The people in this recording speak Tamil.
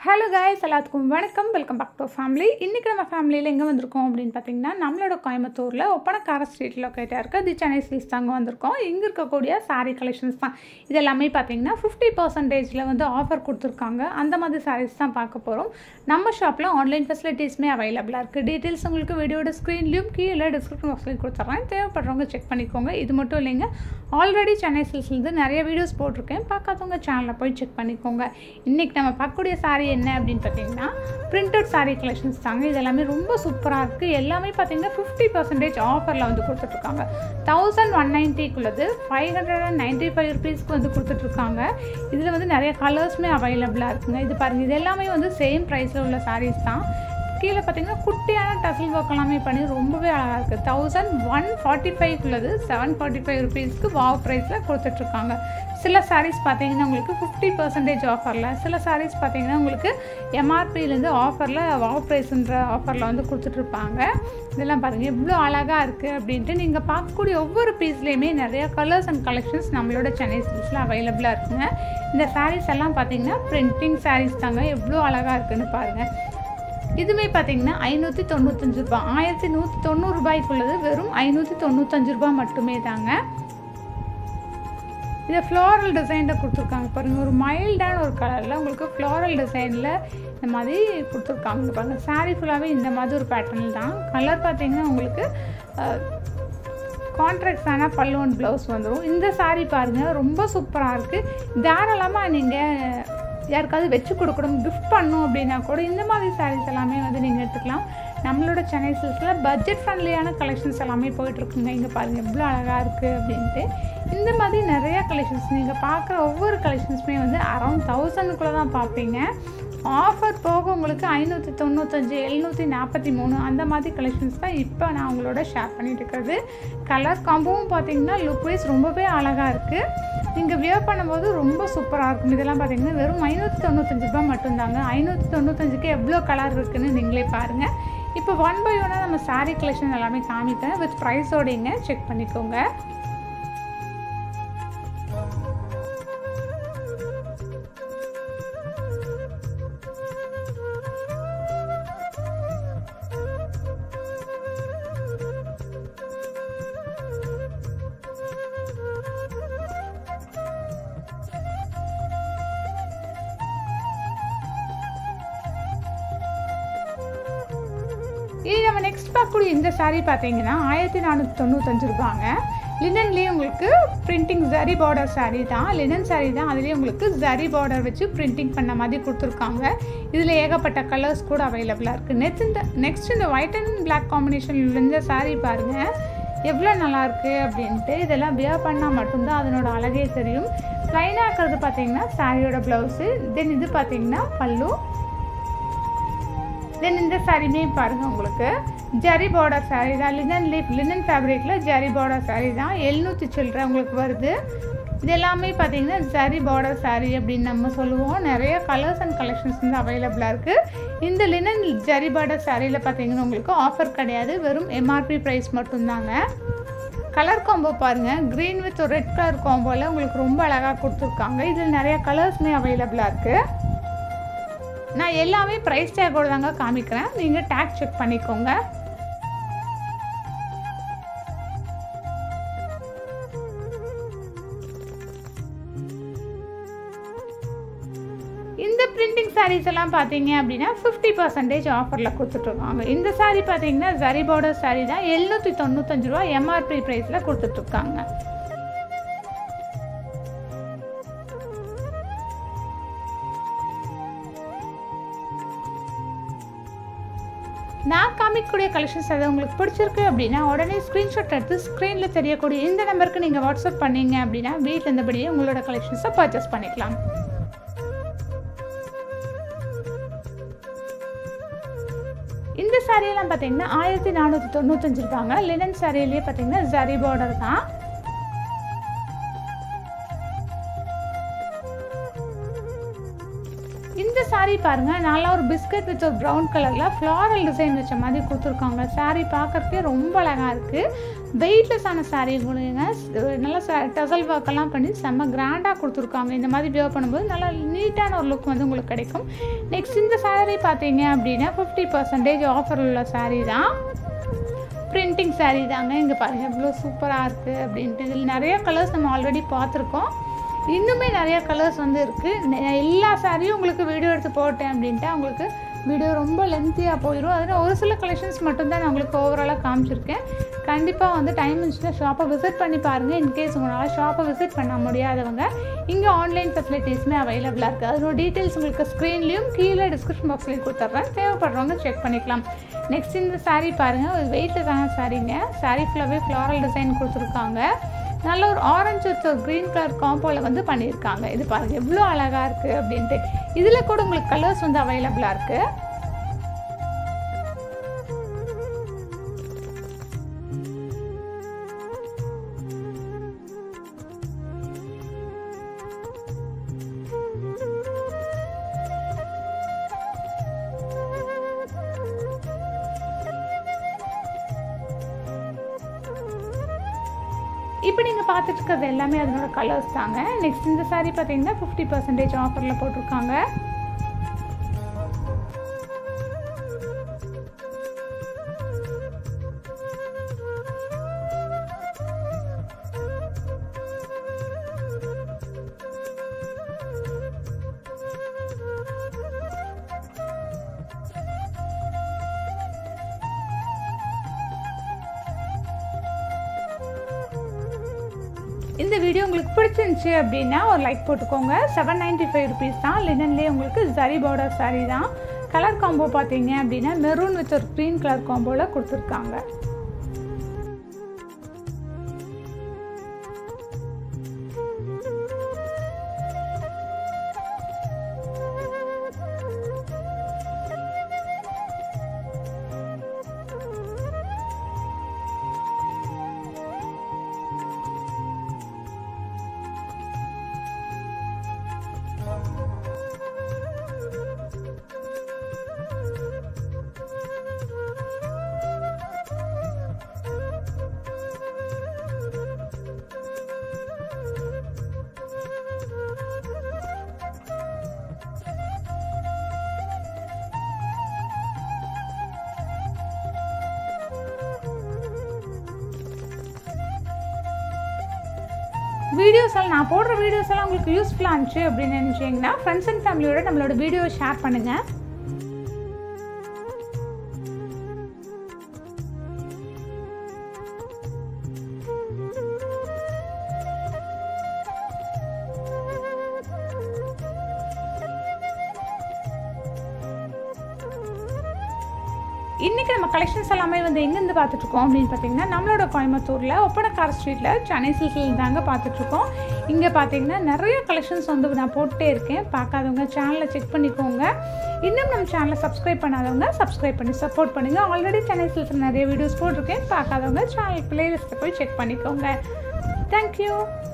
ஹலோ காய்ஸ் எல்லாத்துக்கும் வணக்கம் வெல்கம் பேக் டு ஃபேமிலி இன்றைக்கி நம்ம ஃபேமிலியில் எங்கே வந்திருக்கோம் அப்படின்னு பார்த்தீங்கன்னா நம்மளோட கோயம்புத்தூரில் ஒப்பனக்கார ஸ்ட்ரீட் லொக்கேட்டாக இருக்க தி சென்னை சில்ஸ் தாங்க வந்திருக்கோம் இங்கே இருக்கக்கூடிய சாரீ கலெக்ஷன்ஸ் தான் இது எல்லாமே பார்த்தீங்கன்னா ஃபிஃப்டி பர்சன்டேஜில் வந்து ஆஃபர் கொடுத்துருக்காங்க அந்த மாதிரி சாரீஸ் தான் பார்க்க போகிறோம் நம்ம ஷாப்பில் ஆன்லைன் ஃபெசிலிட்டிஸுமே அவைலபிளாக இருக்குது டீட்டெயில்ஸ் உங்களுக்கு வீடியோட ஸ்க்ரீன்லேயும் கீழே டிஸ்கிரிப்ஷன் பாக்ஸ்லையும் கொடுத்துட்றேன் தேவைப்படுறவங்க செக் பண்ணிக்கோங்க இது மட்டும் இல்லைங்க ஆல்ரெடி சென்னை சில்ஸ்லேருந்து நிறைய வீடியோஸ் போட்டிருக்கேன் பார்க்காதவங்க சேனலில் போய் செக் பண்ணிக்கோங்க இன்றைக்கி நம்ம பார்க்கக்கூடிய சாரீ என்ன அப்படின்னு பார்த்தீங்கன்னா பிரிண்டட் சாரீ கலெக்ஷன்ஸ் தாங்க இது எல்லாமே ரொம்ப சூப்பராக இருக்குது எல்லாமே பார்த்தீங்கன்னா ஃபிஃப்டி பர்சன்டேஜ் ஆஃபரில் வந்து கொடுத்துட்ருக்காங்க தௌசண்ட் ஒன் நைன்ட்டிக்குள்ளது five hundred and ninety five ருபீஸ்க்கு வந்து கொடுத்துட்ருக்காங்க இதில் வந்து நிறைய கலர்ஸுமே அவைலபிளாக இருக்குங்க இது பாருங்கள் இது எல்லாமே வந்து சேம் ப்ரைஸில் உள்ள சாரீஸ் தான் கீழே பார்த்தீங்கன்னா குட்டியான டசில் ஒர்க் எல்லாமே பண்ணி ரொம்பவே அழகாக இருக்குது தௌசண்ட் ஒன் ஃபார்ட்டி ஃபைவ் உள்ளது செவன் ஃபார்ட்டி ஃபைவ் ருபீஸ்க்கு வாவ் ப்ரைஸில் கொடுத்துட்ருக்காங்க சில சாரீஸ் பார்த்தீங்கன்னா உங்களுக்கு ஃபிஃப்டி பர்சன்டேஜ் ஆஃபரில் சில சாரீஸ் பார்த்தீங்கன்னா உங்களுக்கு எம்ஆர்பிலேருந்து ஆஃபரில் வாவ் ப்ரைஸுன்ற ஆஃபரில் வந்து கொடுத்துட்ருப்பாங்க இதெல்லாம் பாருங்கள் எவ்வளோ அழகாக இருக்குது அப்படின்ட்டு நீங்கள் பார்க்கக்கூடிய ஒவ்வொரு பீஸ்லேயுமே நிறையா கலர்ஸ் அண்ட் கலெக்ஷன்ஸ் நம்மளோட சென்னை சில்ஸில் அவைலபிளாக இருக்குங்க இந்த சாரீஸ் எல்லாம் பார்த்தீங்கன்னா பிரிண்டிங் சாரீஸ் தாங்க எவ்வளோ அழகாக இருக்குன்னு பாருங்கள் இதுவுமே பார்த்தீங்கன்னா ஐநூற்றி தொண்ணூத்தஞ்சு ரூபாய் ஆயிரத்தி நூற்றி தொண்ணூறு ரூபாய்க்குள்ளது வெறும் ஐநூற்றி தொண்ணூத்தஞ்சு ரூபாய் மட்டுமே தாங்க இதை ஃப்ளோரல் டிசைனில் கொடுத்துருக்காங்க பாருங்கள் ஒரு மைல்டான ஒரு கலரில் உங்களுக்கு ஃப்ளோரல் டிசைனில் இந்த மாதிரி கொடுத்துருக்காங்க பாருங்கள் சாரீ ஃபுல்லாகவே இந்த மாதிரி ஒரு பேட்டர்னில் தான் கலர் பார்த்தீங்கன்னா உங்களுக்கு கான்ட்ராக்ட்ஸான பல்லு அண்ட் ப்ளவுஸ் வந்துடும் இந்த சாரீ பாருங்கள் ரொம்ப சூப்பராக இருக்குது தாராளமாக நீங்கள் யாருக்காவது வச்சு கொடுக்கணும் கிஃப்ட் பண்ணும் அப்படின்னா கூட இந்த மாதிரி சாரீஸ் எல்லாமே வந்து நீங்கள் எடுத்துக்கலாம் நம்மளோட சென்னை சில்ஸில் பட்ஜெட் ஃப்ரெண்ட்லியான கலெக்ஷன்ஸ் எல்லாமே போயிட்டுருக்குங்க இங்கே பாருங்கள் எவ்வளோ அழகாக இருக்குது அப்படின்ட்டு இந்த மாதிரி நிறையா கலெக்ஷன்ஸ் நீங்கள் பார்க்குற ஒவ்வொரு கலெக்ஷன்ஸுமே வந்து அரௌண்ட் தௌசண்ட்குள்ளே தான் பார்ப்பீங்க ஆஃபர் போக உங்களுக்கு ஐநூற்றி தொண்ணூத்தஞ்சு எழுநூற்றி நாற்பத்தி மூணு அந்த மாதிரி கலெக்ஷன்ஸ் தான் இப்போ நான் உங்களோட ஷேர் பண்ணிட்டு இருக்கிறது கலர் காம்போவும் பார்த்தீங்கன்னா லுக் வைஸ் ரொம்பவே அழகாக இருக்குது நீங்கள் வியர் பண்ணும்போது ரொம்ப சூப்பராக இருக்கும் இதெல்லாம் பார்த்தீங்கன்னா வெறும் ஐநூற்றி தொண்ணூத்தஞ்சு ரூபாய் மட்டும்தாங்க ஐநூற்றி தொண்ணூத்தஞ்சுக்கு எவ்வளோ கலர் இருக்குன்னு நீங்களே பாருங்கள் இப்போ ஒன் பை ஒன்னாக நம்ம சாரீ கலெக்ஷன் எல்லாமே காமிக்கிறேன் வித் ப்ரைஸோடைங்க செக் பண்ணிக்கோங்க இது நம்ம நெக்ஸ்ட் பார்க்கக்கூடிய இந்த சாரீ பார்த்தீங்கன்னா ஆயிரத்தி நானூற்றி தொண்ணூத்தஞ்சு ரூபாங்க லினன்லேயே உங்களுக்கு பிரிண்டிங் ஜரி பார்டர் சாரீ தான் லினன் சாரீ தான் அதுலேயே உங்களுக்கு ஜரி பார்டர் வச்சு பிரிண்டிங் பண்ண மாதிரி கொடுத்துருக்காங்க இதில் ஏகப்பட்ட கலர்ஸ் கூட அவைலபிளாக இருக்குது நெக்ஸ்ட் இந்த நெக்ஸ்ட் இந்த ஒயிட் அண்ட் பிளாக் காம்பினேஷனில் இருந்த சாரீ பாருங்கள் எவ்வளோ நல்லாயிருக்கு அப்படின்ட்டு இதெல்லாம் வியர் பண்ணால் மட்டும்தான் அதனோட அழகே தெரியும் ப்ளைனாக இருக்கிறது பார்த்தீங்கன்னா சாரியோட ப்ளவுஸு தென் இது பார்த்தீங்கன்னா பல்லு தென் இந்த சாரியுமே பாருங்கள் உங்களுக்கு ஜரி பார்டர் சாரீ தான் லினன் லீஃப் லினன் ஃபேப்ரிக்கில் ஜரி பார்டர் சாரீ தான் எழுநூற்றி சில்லற உங்களுக்கு வருது இது எல்லாமே பார்த்தீங்கன்னா ஜரி பார்டர் சாரீ அப்படின்னு நம்ம சொல்லுவோம் நிறைய கலர்ஸ் அண்ட் கலெக்ஷன்ஸ் வந்து அவைலபிளாக இருக்குது இந்த லினன் ஜரி பார்டர் சாரியில் பார்த்தீங்கன்னா உங்களுக்கு ஆஃபர் கிடையாது வெறும் எம்ஆர்பி ப்ரைஸ் மட்டும்தாங்க கலர் காம்போ பாருங்கள் க்ரீன் வித் ஒரு ரெட் கலர் காம்போவில் உங்களுக்கு ரொம்ப அழகாக கொடுத்துருக்காங்க இதில் நிறைய கலர்ஸுமே அவைலபிளாக இருக்குது நான் எல்லாமே ப்ரைஸ் டேக்கோடு தாங்க காமிக்கிறேன் நீங்கள் டேக் செக் பண்ணிக்கோங்க இந்த பிரிண்டிங் சாரீஸ் எல்லாம் பார்த்தீங்க அப்படின்னா ஃபிஃப்டி பர்சன்டேஜ் ஆஃபரில் கொடுத்துட்ருக்காங்க இந்த சாரீ பார்த்தீங்கன்னா ஜரி பார்டர் சாரீ தான் எழுநூற்றி தொண்ணூத்தஞ்சு ரூபா எம்ஆர்பி ப்ரைஸில் கொடுத்துட்ருக்காங்க நான் காமிக்கக்கூடிய கலெக்ஷன்ஸ் அது உங்களுக்கு பிடிச்சிருக்கு அப்படின்னா உடனே ஸ்க்ரீன்ஷாட் எடுத்து ஸ்க்ரீனில் தெரியக்கூடிய இந்த நம்பருக்கு நீங்கள் வாட்ஸ்அப் பண்ணீங்க அப்படின்னா வீட்டில் இருந்தபடியே உங்களோட கலெக்ஷன்ஸை பர்ச்சேஸ் பண்ணிக்கலாம் இந்த சாரியெல்லாம் பார்த்தீங்கன்னா ஆயிரத்தி நானூற்றி தொண்ணூத்தஞ்சு இருப்பாங்க லினன் சாரியிலேயே பார்த்தீங்கன்னா ஜரி பார்டர் தான் இந்த saree பாருங்கள் நல்லா ஒரு பிஸ்கட் வித் ஒரு ப்ரௌன் கலரில் ஃப்ளாரல் டிசைன் வச்ச மாதிரி கொடுத்துருக்காங்க saree பார்க்கறதுக்கே ரொம்ப அழகாக இருக்குது வெயிட்லெஸ்ஸான saree கொடுங்க நல்லா டசல் ஒர்க்கெல்லாம் பண்ணி செம்ம கிராண்டாக கொடுத்துருக்காங்க இந்த மாதிரி வியர் பண்ணும்போது நல்லா நீட்டான ஒரு லுக் வந்து உங்களுக்கு கிடைக்கும் நெக்ஸ்ட் இந்த saree பார்த்தீங்க அப்படின்னா ஃபிஃப்டி பர்சன்டேஜ் ஆஃபர் உள்ள saree தான் பிரிண்டிங் saree தாங்க இங்கே பாருங்கள் எவ்வளோ சூப்பராக இருக்குது அப்படின்ட்டு இதில் நிறைய கலர்ஸ் நம்ம ஆல்ரெடி பார்த்துருக்கோம் இன்னுமே நிறைய கலர்ஸ் வந்து இருக்குது எல்லா சாரியும் உங்களுக்கு வீடியோ எடுத்து போட்டேன் அப்படின்ட்டு உங்களுக்கு வீடியோ ரொம்ப லென்த்தியாக போயிடும் அதில் ஒரு சில கலெக்ஷன்ஸ் மட்டும்தான் நான் உங்களுக்கு ஓவராலாக காமிச்சிருக்கேன் கண்டிப்பாக வந்து டைம் இருந்துச்சுன்னா ஷாப்பை விசிட் பண்ணி பாருங்கள் இன்கேஸ் உங்களால் ஷாப்பை விசிட் பண்ண முடியாதவங்க இங்கே ஆன்லைன் ஃபெசிலிட்டிஸுமே அவைலபிளாக இருக்குது அதோட டீட்டெயில்ஸ் உங்களுக்கு ஸ்க்ரீன்லேயும் கீழே டிஸ்கிரிப்ஷன் பாக்ஸ்லேயும் கொடுத்துட்றேன் தேவைப்படுறவங்க செக் பண்ணிக்கலாம் நெக்ஸ்ட் இந்த saree பாருங்கள் ஒரு வெயிட்லெஸ்ஸான சாரீங்க saree ஃபுல்லாகவே ஃப்ளாரல் டிசைன் கொடுத்துருக்காங்க நல்ல ஒரு ஆரஞ்சு வித் ஒரு க்ரீன் கலர் காம்போவில் வந்து பண்ணியிருக்காங்க இது பாருங்கள் எவ்வளோ அழகாக இருக்குது அப்படின்ட்டு இதில் கூட உங்களுக்கு கலர்ஸ் வந்து அவைலபிளாக இருக்குது இப்போ நீங்கள் பார்த்துட்டு இருக்கிறது எல்லாமே அதனோட கலர்ஸ் தாங்க நெக்ஸ்ட் இந்த saree பார்த்தீங்கன்னா ஃபிஃப்டி பர்சன்டேஜ் ஆஃபரில் போட்டிருக்காங்க இந்த வீடியோ உங்களுக்கு பிடிச்சிருந்துச்சு அப்படின்னா ஒரு லைக் போட்டுக்கோங்க செவன் நைன்ட்டி ஃபைவ் ருபீஸ் தான் லினன்லேயே உங்களுக்கு ஜரி பார்டர் saree தான் கலர் காம்போ பார்த்தீங்க அப்படின்னா மெரூன் வித் ஒரு க்ரீன் கலர் காம்போவில் கொடுத்துருக்காங்க வீடியோஸ் எல்லாம் நான் போடுற வீடியோஸ் எல்லாம் உங்களுக்கு யூஸ்ஃபுல்லாக இருந்துச்சு அப்படின்னு நினச்சிங்கன்னா ஃப்ரெண்ட்ஸ் அண்ட் ஃபேமிலியோட நம்மளோட வீடியோ ஷேர் பண்ணுங்கள் இன்றைக்கி நம்ம கலெக்ஷன்ஸ் எல்லாமே வந்து எங்கேருந்து பார்த்துட்ருக்கோம் அப்படின்னு பார்த்தீங்கன்னா நம்மளோட கோயம்புத்தூரில் ஒப்பனக்கார ஸ்ட்ரீட்டில் சென்னை சில்கில் தாங்க பார்த்துட்ருக்கோம் இங்கே பார்த்தீங்கன்னா நிறைய கலெக்ஷன்ஸ் வந்து நான் போட்டே இருக்கேன் பார்க்காதவங்க சேனலை செக் பண்ணிக்கோங்க இன்னும் நம்ம சேனலை சப்ஸ்கிரைப் பண்ணாதவங்க சப்ஸ்கிரைப் பண்ணி சப்போர்ட் பண்ணுங்கள் ஆல்ரெடி சென்னை சில்கில் நிறைய வீடியோஸ் போட்டிருக்கேன் பார்க்காதவங்க சேனல் பிளேலிஸ்ட்டில் போய் செக் பண்ணிக்கோங்க தேங்க்யூ